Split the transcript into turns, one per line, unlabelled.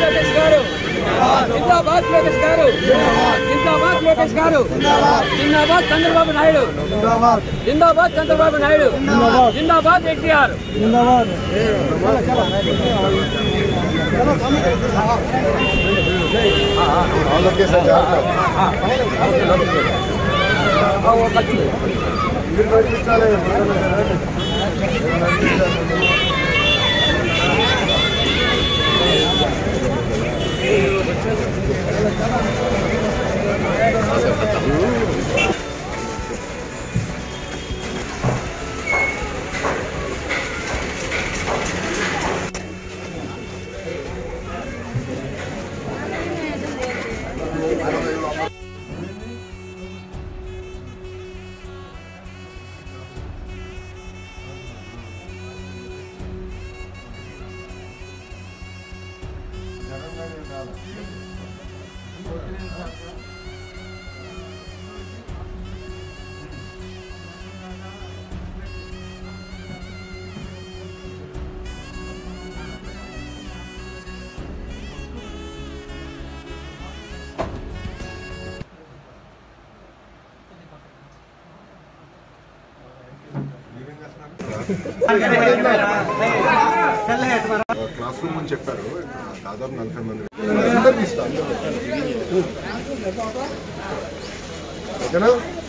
లోకేష్ గారు జిందాబాద్ లోకేష్ గారు జిందాబాద్ లోకేష్ గారు జిందాబాద్ చంద్రబాబు నాయుడు జిందాబాద్ చంద్రబాబు నాయుడు జిందాబాద్ ఎన్టీఆర్
క్లాస్ రూమ్ అని చెప్పారు దాదాపు నలభై మంది అందరికీ ఇస్తా, అందరికీ. ఓకేనా